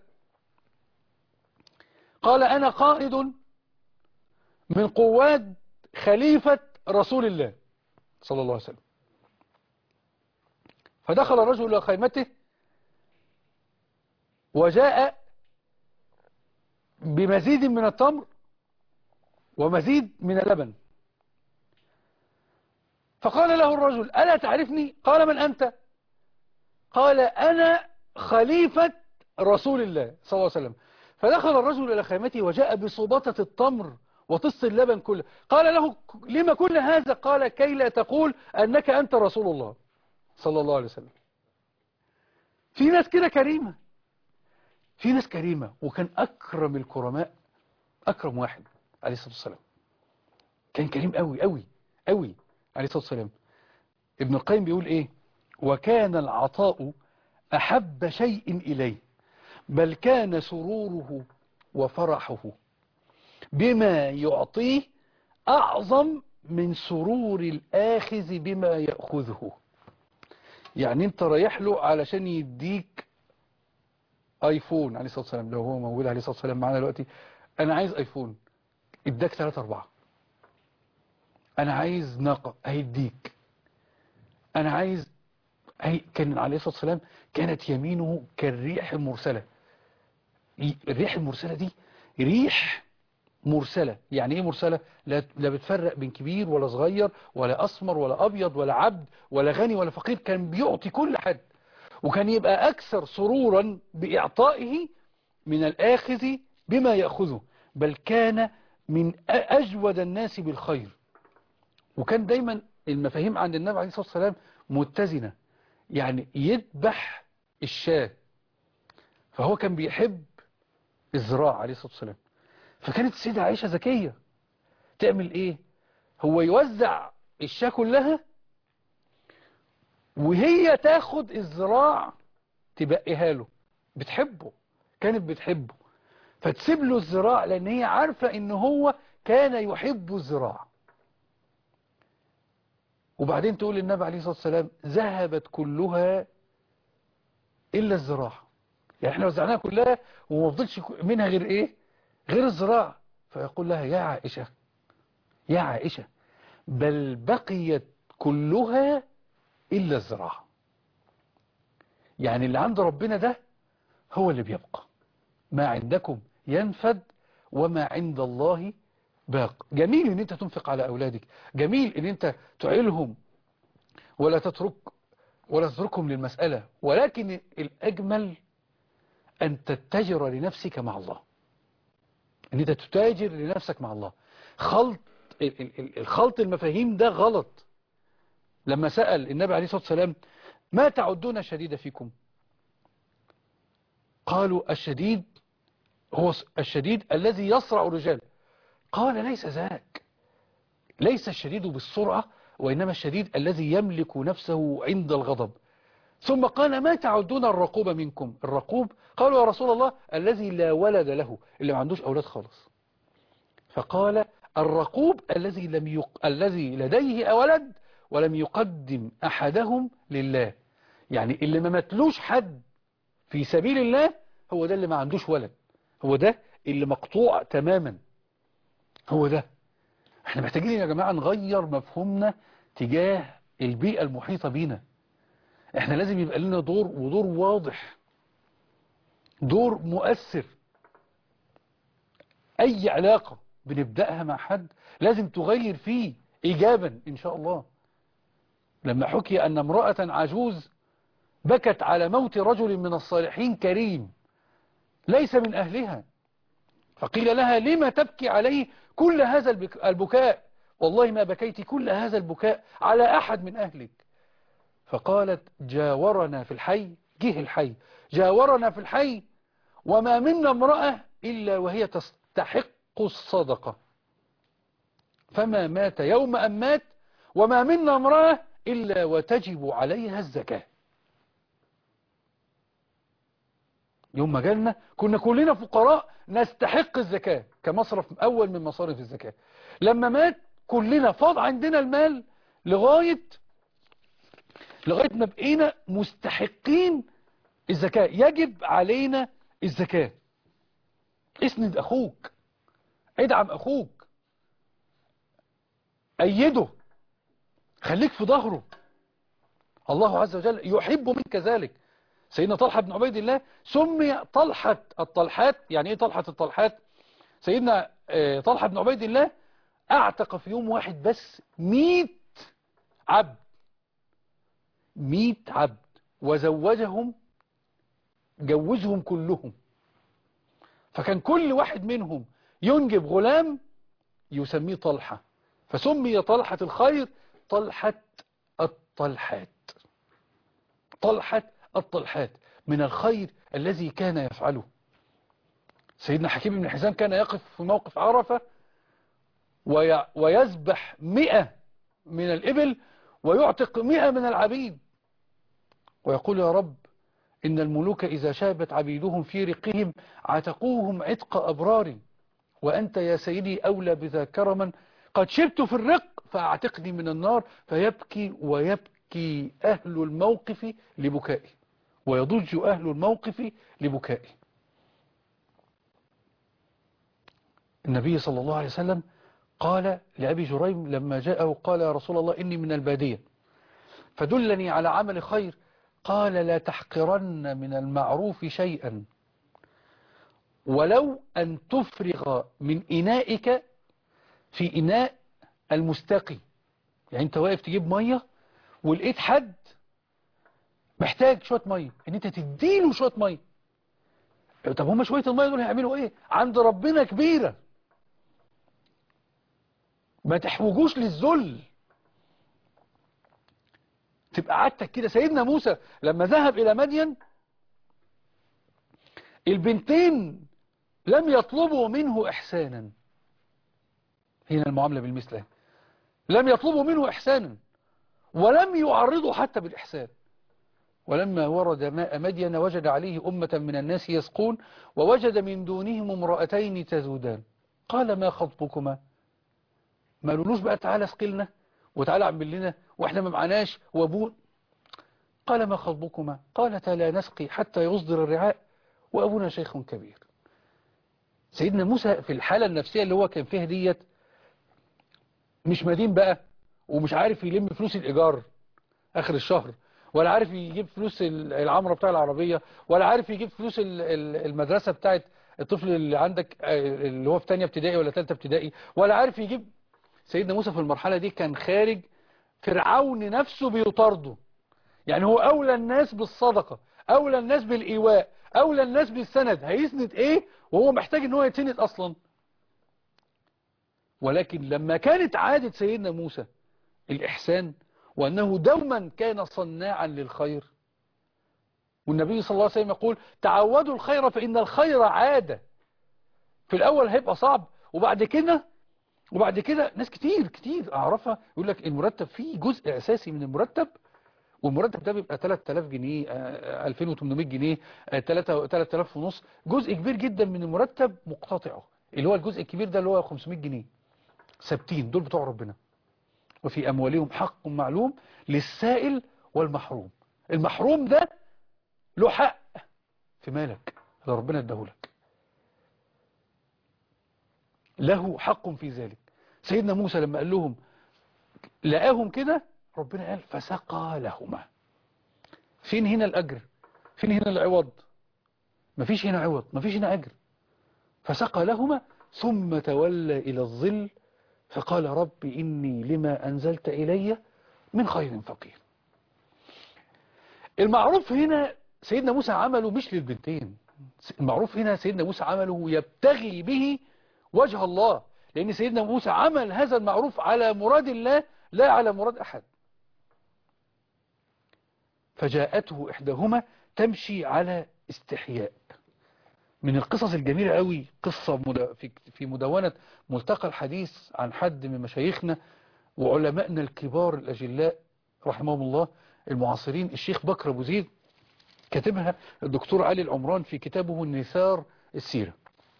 قال أنا قائد من قوات خليفة رسول الله صلى الله عليه وسلم فدخل الرجل إلى خيمته وجاء بمزيد من التمر ومزيد من اللبن فقال له الرجل ألا تعرفني قال من أنت قال أنا خليفة رسول الله صلى الله عليه وسلم فدخل الرجل إلى خيمته وجاء بصبطة التمر وطص اللبن كله قال له لما كل هذا قال كي لا تقول أنك أنت رسول الله صلى الله عليه وسلم في ناس كده كريمة في ناس كريمة وكان أكرم الكرماء أكرم واحد عليه الصلاة والسلام كان كريم قوي قوي قوي عليه الصلاة والسلام ابن القيم بيقول إيه وكان العطاء أحب شيء إليه بل كان سروره وفرحه بما يعطيه أعظم من سرور الآخذ بما يأخذه يعني انت رايح له علشان يديك ايفون عليه الصلاة والسلام لو هو موجود عليه الصلاة والسلام معانا دلوقتي انا عايز ايفون اداك 3 4 انا عايز ناقة هيديك انا عايز هي كان عليه الصلاة والسلام كانت يمينه كالريح المرسلة ي- الريح المرسلة دي ريح مرسلة يعني ايه مرسلة لا لا بتفرق بين كبير ولا صغير ولا اسمر ولا ابيض ولا عبد ولا غني ولا فقير كان بيعطي كل حد وكان يبقى اكثر سرورا باعطائه من الاخذ بما ياخذه بل كان من أ- اجود الناس بالخير وكان دايما المفاهيم عند النبي عليه الصلاة والسلام متزنة يعني يذبح الشاة فهو كان بيحب الزراعة عليه الصلاة والسلام فكانت السيدة عائشة ذكية تعمل ايه هو يوزع الشاة كلها وهي تاخد الزراع تبقيها له بتحبه كانت بتحبه فتسيب له الزراع لان هي عارفة ان هو كان يحب الزراع وبعدين تقول للنبي عليه الصلاة والسلام ذهبت كلها إلا الزراعة يعني احنا وزعناها كلها وما فضلش منها غير ايه غير الزراعة فيقول لها يا عائشة يا عائشة بل بقيت كلها إلا الزراعة يعني اللي عند ربنا ده هو اللي بيبقى ما عندكم ينفد وما عند الله باق جميل ان انت تنفق على اولادك جميل ان انت تعيلهم ولا تترك ولا تتركهم للمسألة ولكن الأجمل أن تتجر لنفسك مع الله أن أنت تتاجر لنفسك مع الله خلط ال- ال- ال- الخلط المفاهيم ده غلط لما سأل النبي عليه الصلاة والسلام ما تعدون الشديد فيكم قالوا الشديد هو الشديد الذي يصرع الرجال قال ليس ذاك ليس الشديد بالسرعة وإنما الشديد الذي يملك نفسه عند الغضب ثم قال ما تعدون الرقوب منكم الرقوب قالوا يا رسول الله الذي لا ولد له اللي ما عندوش أولاد خالص فقال الرقوب الذي لم يق... الذي لديه ولد ولم يقدم أحدهم لله يعني اللي ما متلوش حد في سبيل الله هو ده اللي ما عندوش ولد هو ده اللي مقطوع تماما هو ده احنا محتاجين يا جماعة نغير مفهومنا تجاه البيئة المحيطة بينا احنا لازم يبقى لنا دور ودور واضح دور مؤثر اي علاقة بنبدأها مع حد لازم تغير فيه ايجابا ان شاء الله لما حكي ان امرأة عجوز بكت على موت رجل من الصالحين كريم ليس من اهلها فقيل لها لما تبكي عليه كل هذا البك- البكاء والله ما بكيت كل هذا البكاء على أحد من أهلك فقالت جاورنا في الحي جه الحي جاورنا في الحي وما منا امرأة إلا وهي تستحق الصدقة فما مات يوم أن مات وما منا امرأة إلا وتجب عليها الزكاة يوم ما جالنا كنا كلنا فقراء نستحق الزكاة كمصرف أول من مصارف الزكاة لما مات كلنا فاض عندنا المال لغاية لغاية ما بقينا مستحقين الزكاة يجب علينا الزكاة اسند أخوك ادعم أخوك أيده خليك في ظهره الله عز وجل يحب منك ذلك سيدنا طلحة بن عبيد الله سمي طلحة الطلحات يعني ايه طلحة الطلحات سيدنا آه، طلحة بن عبيد الله اعتق في يوم واحد بس مئة عبد مئة عبد وزوجهم جوزهم كلهم فكان كل واحد منهم ينجب غلام يسميه طلحة فسمي طلحة الخير طلحة الطلحات طلحة الطلحات من الخير الذي كان يفعله سيدنا حكيم بن حزام كان يقف في موقف عرفة وي- ويذبح مئة من الإبل ويعتق مئة من العبيد ويقول يا رب إن الملوك إذا شابت عبيدهم في رقهم عتقوهم عتق أبرار وأنت يا سيدي أولى بذا كرما قد شبت في الرق فأعتقني من النار فيبكي ويبكي أهل الموقف لبكائه ويضج أهل الموقف لبكائه النبي صلى الله عليه وسلم قال لأبي جريم لما جاءه قال يا رسول الله إني من البادية فدلني على عمل خير قال لا تحقرن من المعروف شيئا ولو أن تفرغ من إنائك في إناء المستقي يعني أنت واقف تجيب مية ولقيت حد محتاج شوية مية ان انت تديله شوية مية طب هما شوية المية دول هيعملوا ايه عند ربنا كبيرة ما تحوجوش للذل تبقى عادتك كده سيدنا موسى لما ذهب الى مدين البنتين لم يطلبوا منه احسانا هنا المعاملة بالمثل لم يطلبوا منه احسانا ولم يعرضوا حتى بالاحسان ولما ورد ماء مدين وجد عليه أمة من الناس يسقون ووجد من دونهم امرأتين تذودان قال ما خطبكما ما قالولوش بقى تعالى اسقلنا وتعالى اعمل لنا واحنا ما معناش وابون قال ما خطبكما قالتا لا نسقي حتى يصدر الرعاء وابونا شيخ كبير سيدنا موسى في الحالة النفسية اللي هو كان فيها ديت مش مدين بقى ومش عارف يلم فلوس الإيجار آخر الشهر ولا عارف يجيب فلوس العمرة بتاع العربية ولا عارف يجيب فلوس ال- ال- المدرسة بتاعت الطفل اللي عندك آه، اللي هو في تانية ابتدائي ولا تالتة ابتدائي ولا عارف يجيب سيدنا موسى في المرحلة دي كان خارج فرعون نفسه بيطارده يعني هو أولى الناس بالصدقة أولى الناس بالإيواء أولى الناس بالسند هيسند إيه وهو محتاج إن هو يتسند أصلا ولكن لما كانت عادة سيدنا موسى الإحسان وأنه دوما كان صناعا للخير والنبي صلى الله عليه وسلم يقول تعودوا الخير فإن الخير عادة في الأول هيبقى صعب وبعد كده وبعد كده ناس كتير كتير أعرفها يقول لك المرتب فيه جزء أساسي من المرتب والمرتب ده بيبقى 3000 جنيه آه، 2800 جنيه آه، 3 3000 ونص جزء كبير جدا من المرتب مقتطعه اللي هو الجزء الكبير ده اللي هو 500 جنيه ثابتين دول بتوع ربنا وفي أموالهم حق معلوم للسائل والمحروم المحروم ده له حق في مالك اللي ربنا اداهولك له حق في ذلك سيدنا موسى لما قال لهم لقاهم كده ربنا قال فسقى لهما فين هنا الأجر فين هنا العوض مفيش هنا عوض مفيش هنا أجر فسقى لهما ثم تولى إلى الظل فقال رب إني لما أنزلت إلي من خير فقير المعروف هنا سيدنا موسى عمله مش للبنتين المعروف هنا سيدنا موسى عمله يبتغي به وجه الله لأن سيدنا موسى عمل هذا المعروف على مراد الله لا على مراد أحد فجاءته إحداهما تمشي على استحياء من القصص الجميلة قوي قصة مد- في- في مدونة ملتقى الحديث عن حد من مشايخنا وعلمائنا الكبار الأجلاء رحمهم الله المعاصرين الشيخ بكر أبو زيد كاتبها الدكتور علي العمران في كتابه النثار السيرة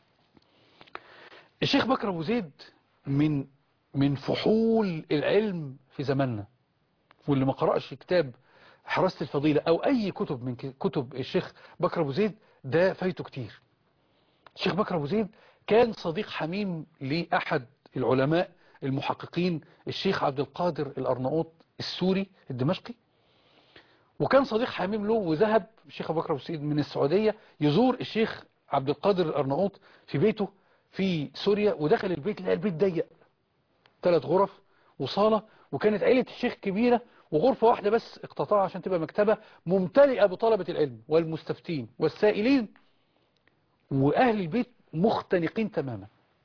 الشيخ بكر أبو زيد من من فحول العلم في زماننا واللي ما قرأش كتاب حراسة الفضيلة أو أي كتب من ك- كتب الشيخ بكر أبو زيد ده فايته كتير الشيخ بكر أبو زيد كان صديق حميم لأحد العلماء المحققين الشيخ عبد القادر الأرناؤوط السوري الدمشقي وكان صديق حميم له وذهب الشيخ أبو بكر أبو زيد من السعودية يزور الشيخ عبد القادر الأرناؤوط في بيته في سوريا ودخل البيت لقى البيت ضيق ثلاث غرف وصالة وكانت عيلة الشيخ كبيرة وغرفة واحدة بس اقتطعها عشان تبقى مكتبة ممتلئة بطلبة العلم والمستفتين والسائلين وأهل البيت مختنقين تماما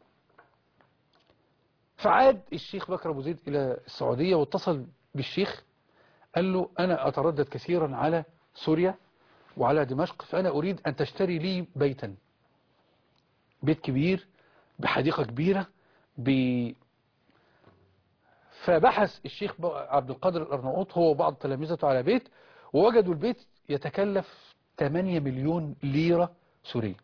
فعاد الشيخ بكر أبو زيد إلى السعودية واتصل بالشيخ قال له أنا أتردد كثيرا على سوريا وعلى دمشق فأنا أريد أن تشتري لي بيتا بيت كبير بحديقة كبيرة ب... فبحث الشيخ ب- عبد القادر الأرناؤوط هو وبعض تلامذته على بيت ووجدوا البيت يتكلف 8 مليون ليرة سورية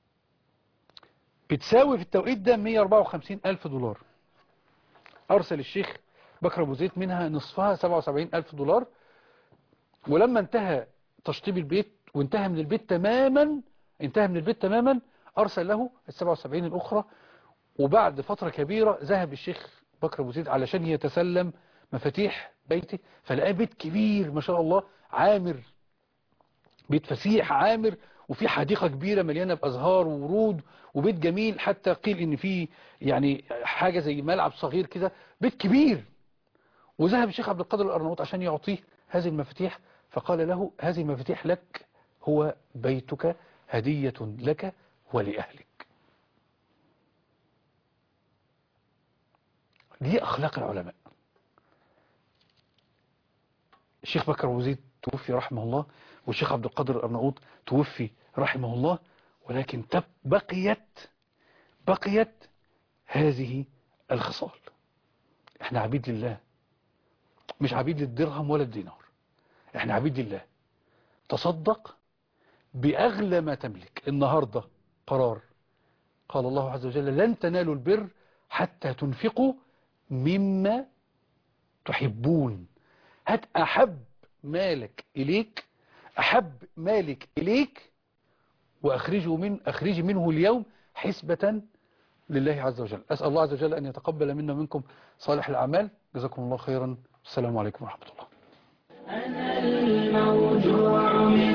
بتساوي في التوقيت ده 154 ألف دولار أرسل الشيخ بكر أبو زيد منها نصفها 77 ألف دولار ولما انتهى تشطيب البيت وانتهى من البيت تماما انتهى من البيت تماما أرسل له ال 77 الأخرى وبعد فترة كبيرة ذهب الشيخ بكر أبو زيد علشان يتسلم مفاتيح بيته فلقاه بيت كبير ما شاء الله عامر بيت فسيح عامر وفي حديقة كبيرة مليانة بأزهار وورود وبيت جميل حتى قيل إن فيه يعني حاجة زي ملعب صغير كده بيت كبير وذهب الشيخ عبد القادر الأرناؤوط عشان يعطيه هذه المفاتيح فقال له هذه المفاتيح لك هو بيتك هدية لك ولأهلك دي أخلاق العلماء الشيخ بكر أبو زيد توفي رحمه الله والشيخ عبد القادر الأرناؤوط توفي رحمه الله ولكن تب بقيت بقيت هذه الخصال احنا عبيد لله مش عبيد للدرهم ولا الدينار احنا عبيد لله تصدق بأغلى ما تملك النهاردة قرار قال الله عز وجل لن تنالوا البر حتى تنفقوا مما تحبون هات أحب مالك إليك أحب مالك إليك وأخرجه من أخرج منه اليوم حسبة لله عز وجل أسأل الله عز وجل أن يتقبل منا ومنكم صالح الأعمال جزاكم الله خيرا السلام عليكم ورحمة الله أنا الموجوع من